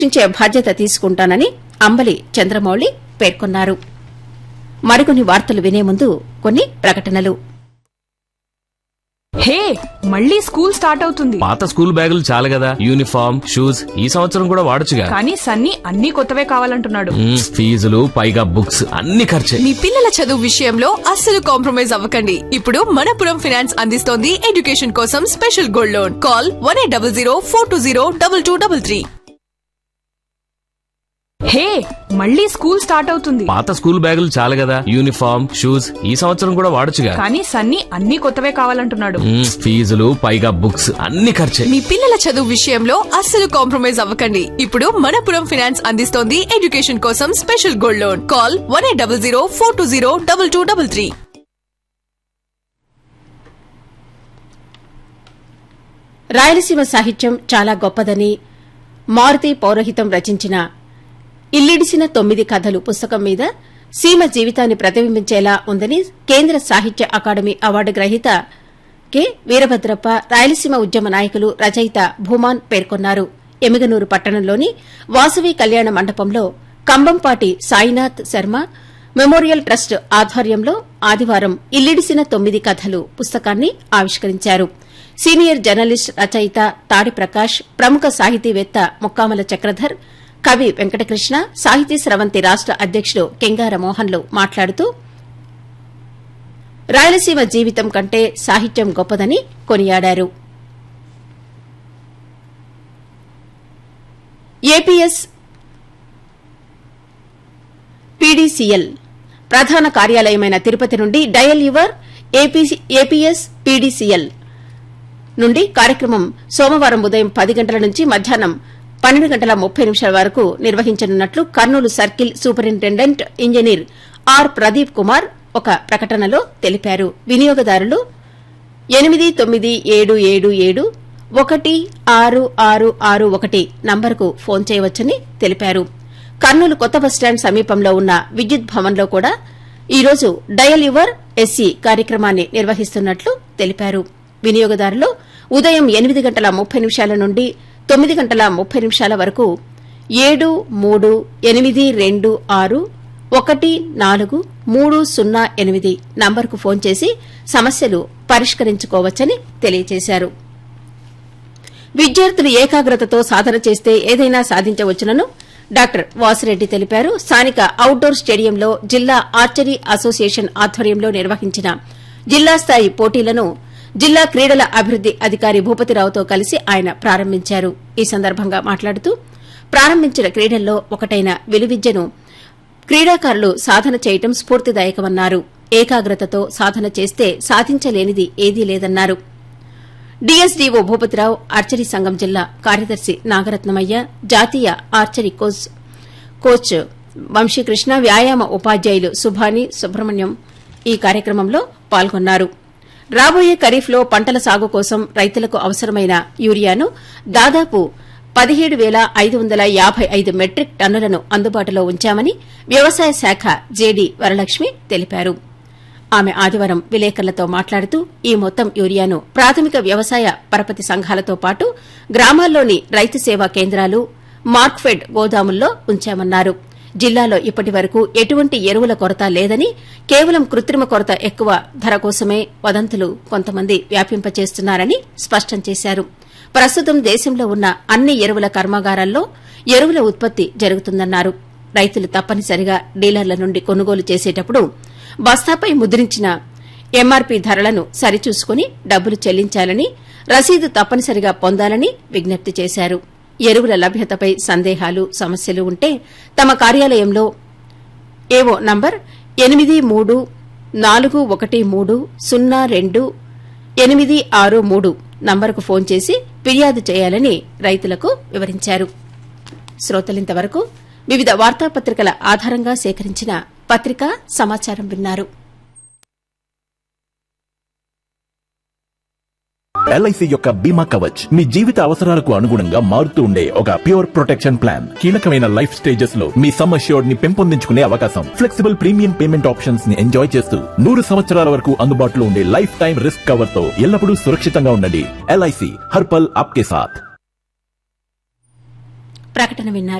రక్షించే బాధ్యత తీసుకుంటానని అంబలి చంద్రమౌళి పేర్కొన్నారు మరికొన్ని వార్తలు వినే ముందు కొన్ని ప్రకటనలు హే మళ్ళీ స్కూల్ స్టార్ట్ అవుతుంది పాత స్కూల్ బ్యాగులు చాలు కదా యూనిఫామ్ షూస్ ఈ సంవత్సరం కూడా వాడొచ్చుగా కానీ సన్నీ అన్ని కొత్తవే కావాలంటున్నాడు మ్మ్, ఫీజులు పైగా బుక్స్ అన్ని ఖర్చే మీ పిల్లల చదువు విషయంలో అస్సలు కాంప్రమైజ్ అవ్వకండి ఇప్పుడు మనపురం ఫైనాన్స్ అందిస్తోంది ఎడ్యుకేషన్ కోసం special gold loan call one eight double zero four two zero double two double three hey మళ్ళీ స్కూల్ స్టార్ట్ అవుతుంది పాత స్కూల్ బ్యాగులు చాలు కదా యూనిఫామ్ షూస్ ఈ సంవత్సరం కూడా వాడొచ్చుగా కానీ సన్నీ అన్ని కొత్తవే కావాలంటున్నాడు మ్మ్, ఫీజులు పైగా బుక్స్ అన్ని ఖర్చే మీ పిల్లల చదువు విషయంలో అస్సలు కాంప్రమైజ్ అవ్వకండి ఇప్పుడు మనపురం ఫైనాన్స్ అందిస్తోంది ఎడ్యుకేషన్ కోసం special gold loan call one eight double zero four two zero double two double three Rayalaseema సాహిత్యం చాలా గొప్పదని మారుతి పౌరహితం రచించిన ఇల్లిడిసిన తొమ్మిది కథలు పుస్తకం మీద సీమ జీవితాన్ని ప్రతిబింబించేలా ఉందని కేంద్ర సాహిత్య అకాడమీ అవార్డు గ్రహీత కె వీరభద్రప్ప రాయలసీమ ఉద్యమ నాయకులు రచయిత భూమాన్ పేర్కొన్నారు ఎమిగనూరు పట్టణంలోని వాసవి కళ్యాణ మండపంలో కంబంపాటి సాయినాథ్ శర్మ మెమోరియల్ ట్రస్ట్ ఆధ్వర్యంలో ఆదివారం ఇల్లిడిసిన తొమ్మిది కథలు పుస్తకాన్ని ఆవిష్కరించారు సీనియర్ జర్నలిస్ట్ రచయిత తాడి ప్రకాష్ ప్రముఖ సాహితీవేత్త ముక్కామల చక్రధర్ కవి వెంకటకృష్ణ సాహితీ స్రవంతి రాష్ట అధ్యకుడు కెంగార మోహన్లు మాట్లాడుతూ రాయలసీమ జీవితం కంటే సాహిత్యం గొప్పదని కొనియాడారు ఏపీఎస్ పీడీసీఎల్ ప్రధాన కార్యాలయమైన తిరుపతి నుండి డయల్ యువర్ ఏపీఎస్ పీడీసీఎల్ నుండి కార్యక్రమం సోమవారం ఉదయం పది గంటల నుంచి మధ్యాహ్నం పన్నెండు గంటల ముప్పై నిమిషాల వరకు నిర్వహించనున్నట్లు Kurnool circle superintendent engineer R Pradeep Kumar ఒక ప్రకటనలో తెలిపారు వినియోగదారులు ఎనిమిది తొమ్మిది ఏడు ఏడు ఏడు ఒకటి ఆరు ఆరు ఆరు ఒకటి నంబరుకు ఫోన్ చేయవచ్చని తెలిపారు కర్నూలు కొత్త బస్టాండ్ సమీపంలో ఉన్న విద్యుత్ భవన్లో కూడా ఈరోజు డయల్ యువర్ ఎస్సీ కార్యక్రమాన్ని నిర్వహిస్తున్నట్లు తెలిపారు వినియోగదారులు ఉదయం ఎనిమిది గంటల ముప్పై నిమిషాల నుండి తొమ్మిది గంటల ముప్పై నిమిషాల వరకు ఏడు మూడు ఎనిమిది రెండు ఆరు ఒకటి నాలుగు మూడు సున్నా ఎనిమిది నంబర్కు ఫోన్ చేసి సమస్యలు పరిష్కరించుకోవచ్చని తెలియజేశారు విద్యార్థులు ఏకాగ్రతతో సాధన చేస్తే ఏదైనా సాధించవచ్చునని డాక్టర్ వాసిరెడ్డి తెలిపారు స్థానిక అవుట్డోర్ స్టేడియంలో జిల్లా ఆర్చరీ అసోసియేషన్ ఆధ్వర్యంలో నిర్వహించిన జిల్లా స్థాయి పోటీలను జిల్లా క్రీడల అభివృద్ది అధికారి భూపతిరావుతో కలిసి ఆయన ప్రారంభించారు ఈ సందర్భంగా మాట్లాడుతూ ప్రారంభించిన క్రీడల్లో ఒకటైన విలువిద్యను క్రీడాకారులు సాధన చేయటం స్ఫూర్తిదాయకమన్నారు ఏకాగ్రతతో సాధన చేస్తే సాధించలేనిది ఏదీ లేదన్నారు డీఎస్డీఓ భూపతిరావు ఆర్చరీ సంఘం జిల్లా కార్యదర్శి నాగరత్నమయ్య జాతీయ ఆర్చరీ కోచ్ కోచ్ వంశీకృష్ణ వ్యాయామ ఉపాధ్యాయులు సుభాని సుబ్రహ్మణ్యం ఈ కార్యక్రమంలో పాల్గొన్నారు రాబోయే ఖరీఫ్లో పంటల సాగు కోసం రైతులకు అవసరమైన యూరియాను దాదాపు పదిహేడు వేల ఐదు వందల యాబై ఐదు మెట్రిక్ టన్నులను అందుబాటులో ఉంచామని వ్యవసాయ శాఖ జేడీ వరలక్ష్మి తెలిపారు ఆమె ఆదివారం విలేకరులతో మాట్లాడుతూ ఈ మొత్తం యూరియాను ప్రాథమిక వ్యవసాయ పరపతి సంఘాలతో పాటు గ్రామాల్లోని రైతు సేవా కేంద్రాలు మార్క్ఫెడ్ గోదాముల్లో ఉంచామన్నారు జిల్లాలో ఇప్పటి వరకు ఎటువంటి ఎరువుల కొరత లేదని కేవలం కృత్రిమ కొరత ఎక్కువ ధర కోసమే వదంతులు కొంతమంది వ్యాపింపచేస్తున్నారని స్పష్టం చేశారు ప్రస్తుతం దేశంలో ఉన్న అన్ని ఎరువుల కర్మాగారాల్లో ఎరువుల ఉత్పత్తి జరుగుతుందన్నారు రైతులు తప్పనిసరిగా డీలర్ల నుండి కొనుగోలు చేసేటప్పుడు బస్తాపై ముద్రించిన ఎంఆర్పీ ధరలను సరిచూసుకుని డబ్బులు చెల్లించాలని రసీదు తప్పనిసరిగా పొందాలని విజ్ఞప్తి చేశారు ఎరువుల లభ్యతపై సందేహాలు సమస్యలు ఉంటే తమ కార్యాలయంలో ఏవో నంబర్ ఎనిమిది మూడు నాలుగు ఒకటి మూడు సున్నా రెండు ఎనిమిది ఆరు మూడు నంబరుకు ఫోన్ చేసి ఫిర్యాదు చేయాలని రైతులకు వివరించారు శ్రోతలింతవరకు వివిధ వార్తాపత్రికల ఆధారంగా సేకరించిన పత్రికా సమాచారం విన్నారు ఎల్ఐసి యొక్క బీమా కవచ్ మీ జీవిత అవసరాలకు అనుగుణంగా మారుతూ ఉండే ఒక ప్యూర్ ప్రొటెక్షన్ ప్లాన్ కీలకమైన లైఫ్ స్టేజెస్ లో మీ సమ్ అష్యూర్డ్ ని పెంపొందించుకునే అవకాశం ఫ్లెక్సిబుల్ ప్రీమియం పేమెంట్ ఆప్షన్స్ ని ఎంజాయ్ చేస్తూ నూరు సంవత్సరాల వరకు అందుబాటులో ఉండే లైఫ్ టైం రిస్క్ కవర్ తో ఎల్లప్పుడూ సురక్షితంగా ఉండండి ఎల్ఐసి హర్పల్ ఆప్కే సాథ్ ప్రకటన విన్నారు